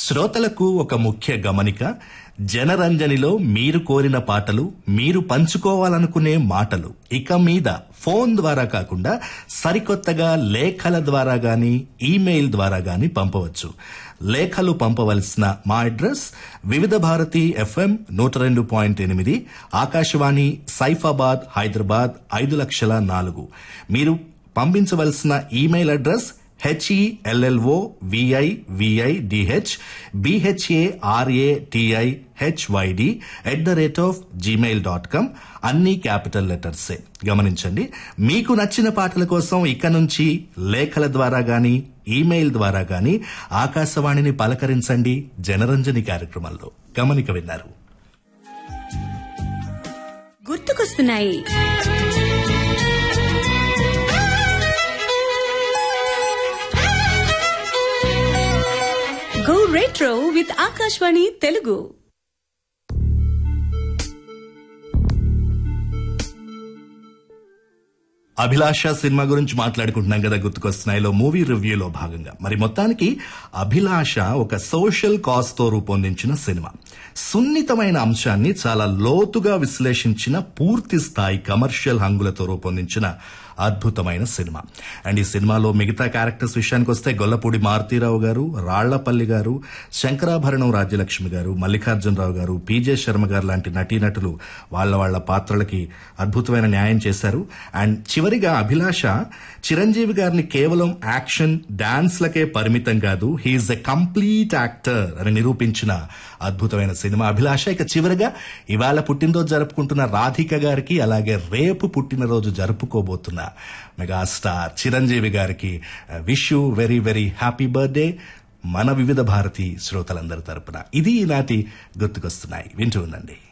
శ్రోతలకు ఒక ముఖ్య గమనిక జనరంజనిలో మీరు కోరిన పాటలు మీరు పంచుకోవాలనుకునే మాటలు ఇక మీద ఫోన్ ద్వారా కాకుండా సరికొత్తగా లేఖల ద్వారా గాని ఈమెయిల్ ద్వారా గాని పంపవచ్చు లేఖలు పంపవలసిన మా అడ్రస్ వివిధ భారతి ఎఫ్ఎం నూట రెండు పాయింట్ ఎనిమిది ఆకాశవాణి సైఫాబాద్ హైదరాబాద్ ఐదు లక్షల నాలుగు మీరు పంపించవలసిన email address HELLO VI VI DH BHARATI HYD at the rate of Gmail dot com అన్ని క్యాపిటల్ లెటర్సే గమనించండి మీకు నచ్చిన పాటల కోసం ఇక నుంచి లేఖల ద్వారా గాని ఈమెయిల్ ద్వారా గాని ఆకాశవాణిని పలకరించండి జనరంజని కార్యక్రమంలో గమనిక విన్నారు గుర్తుకొస్తున్నాయి go retro with Akashvani Telugu Abhilasha cinema గురించి మాట్లాడుకుంటున్నాం కదా గుర్తుకొస్తున్నాయిలో మూవీ రివ్యూలో భాగంగా మరి మొత్తానికి అభిలాష ఒక సోషల్ కాజ్ తో రూపొందించిన సినిమా సున్నితమైన అంశాన్ని చాలా లోతుగా విశ్లేషించిన పూర్తి స్థాయి కమర్షియల్ హంగులతో రూపొందించిన అద్భుతమైన సినిమా అండ్ ఈ సినిమాలో మిగతా క్యారెక్టర్స్ విషయానికి వస్తే గొల్లపూడి మారుతీరావు గారు రాళ్లపల్లి గారు శంకరాభరణం రాజ్యలక్ష్మి గారు మల్లికార్జునరావు గారు పీజే శర్మ గారు లాంటి నటీనటులు వాళ్ళ వాళ్ళ పాత్రలకి అద్భుతమైన న్యాయం చేశారు అండ్ చివరిగా అభిలాష చిరంజీవి గారిని కేవలం యాక్షన్ డాన్స్లకే పరిమితం కాదు హీఈస్ ఎ కంప్లీట్ యాక్టర్ అని నిరూపించిన అద్భుతమైన సినిమా అభిలాష ఇక చివరిగా ఇవాళ పుట్టినరోజు జరుపుకుంటున్న రాధిక గారికి అలాగే రేపు పుట్టినరోజు జరుపుకోబోతున్న మెగాస్టార్ చిరంజీవి గారికి wish you very very happy birthday మన వివిధ భారతి శ్రోతలందరి తరపున ఇది ఈనాటి గుర్తుకొస్తున్నాయి వింటూ ఉండండి